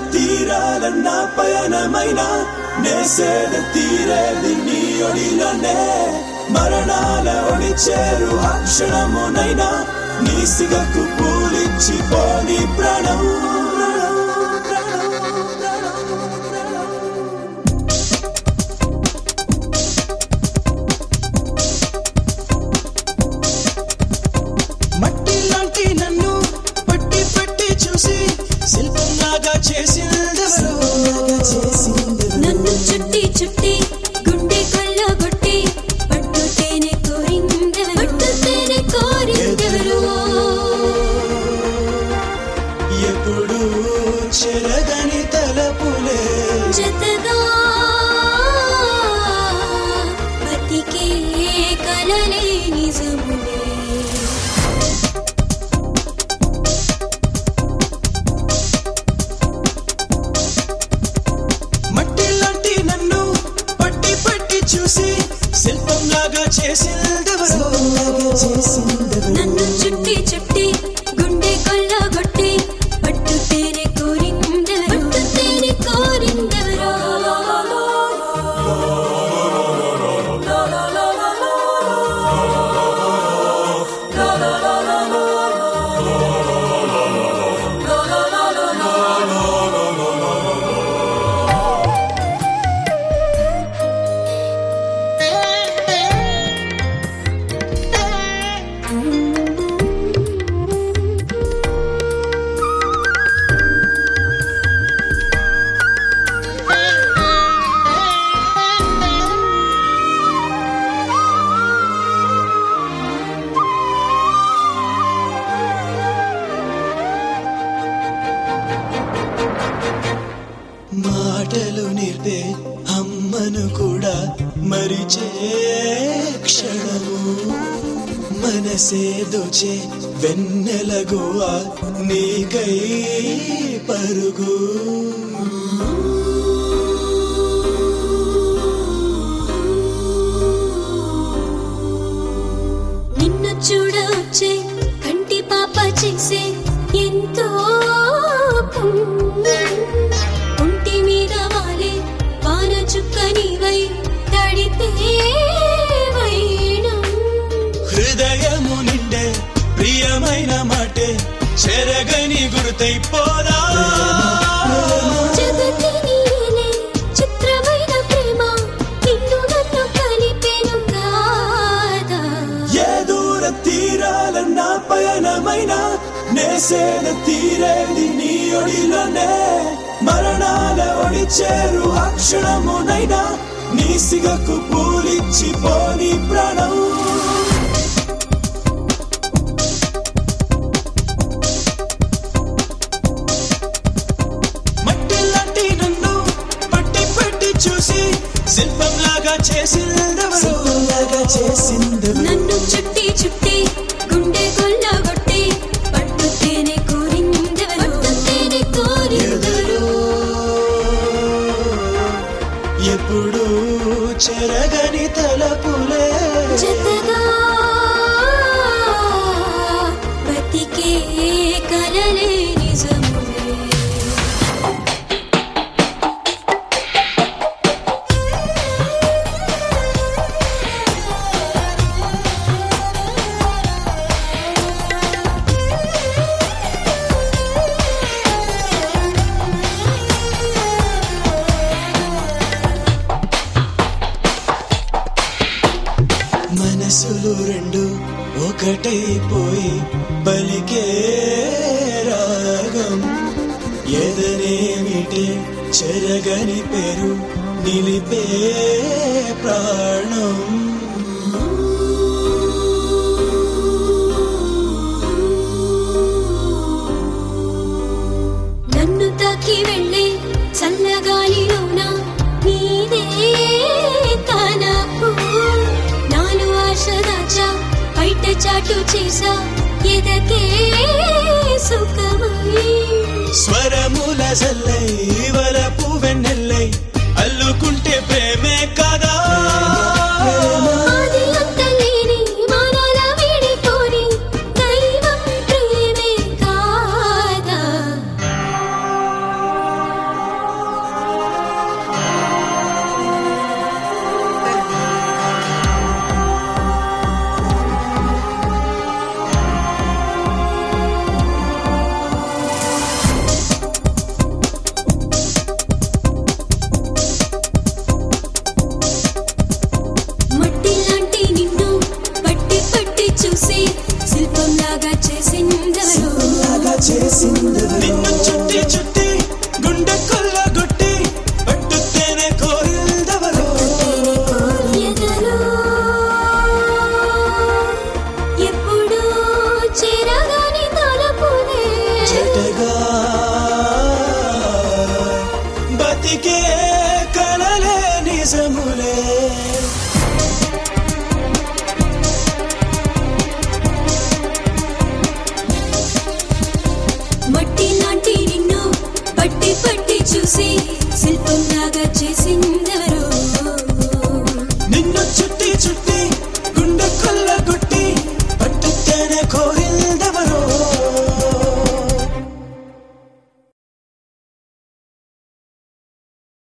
తీరాలన్న పయనమైన నేసేద తీరేది నీ ఒడిలోనే మరణాల ఒడి చేరు అక్షణమునైనా నీ సిగకు పూలిచ్చి పోని ప్రాణం మట్టి లాంటి నన్ను పట్టి పట్టి చూసి శిల్పంలాగా చేసిందెవరో నన్ను చుట్టి చుట్టి గుండె కొల్లగొట్టి పట్టు తేనె కోరిందెవరు పట్టు తేనె కోరిందెవరు ఎప్పుడు చెరగని తలపులే జతగా బతికే కలలే నిజములే మట్టి లాంటి నన్ను పట్టి పట్టి చూసి శిల్పంలాగా చేసిందెవరో నన్ను చుట్టి చుట్టి గుండె కొల్లగొట్టి పట్టు తేనె కోరిందెవరు పట్టు తేనె కోరిందెవరు మాటలు నేర్పే అమ్మను కూడా మరిచే క్షణము మనసే దోచే వెన్నెల గోవా నీకై పరుగు నిన్ను చూడవచ్చే కంటి పాప చేసే ఎంతో పుణ్యం. ఒంటి మీద వాలే వాన చుక్క నీవై తడిపే వైనం హృదయము నిండే ప్రియమైన మాటే చెరగని గుర్తై పోదా జగతి నీలే చిత్రమైన ప్రేమ నిన్ను నన్ను కలిపెను కాదా ఏ దూర తీరాలన్న పయనమైన నేసేద తీరేది నీ ఒడిలోనే మరణాల ఒడి చేరు అక్షణమునైనా నీ సిగకు పూలిచ్చి పోని ప్రాణం మట్టి లాంటి నన్ను పట్టి పట్టి చూసి శిల్పంలాగా చేసిందెవరో చేసిందెవరో నన్ను చుట్టి చుట్టి గుండె కొల్లగొట్టి పట్టు తేనె కోరిందెవరు పట్టు తేనె కోరిందెవరు ఎప్పుడు చెరగని తలపులే జతగా బతికే కలలే నిజములే మనసులు రెండు ఒకటైపోయి పలికే రాగం ఎదనేమిటే చెరగని పేరు నిలిపే ప్రాణం నన్ను తాకి వెళ్ళే చల్లగాలిలోన నీదే తనపు నాలు ఆశ దాచా బయట చాటు చేసా ఎదకే సుఖమై స్వరముల జల్లై వలపు వెన్నెల్లై అల్లుకుంటే ప్రేమే కదా ఆది అంతలేని మానాల వీడిపోని దైవం ప్రేమే కాదా పలికే కలలే నిజములే మట్టి లాంటి నిన్ను పట్టి పట్టి చూసి